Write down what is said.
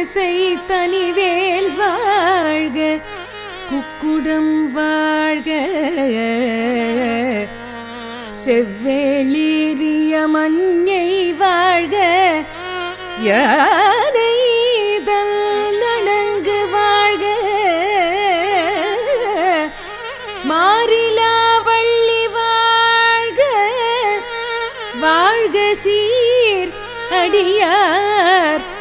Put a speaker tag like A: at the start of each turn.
A: திசை தனிவேல் வாழ்க குக்குடம் வாழ்க செவ்வேளிரிய மஞ்சை வாழ்க யானை நனங்கு வாழ்க மாறிலா வள்ளி வாழ்க வாழ்க சீர் அடியார்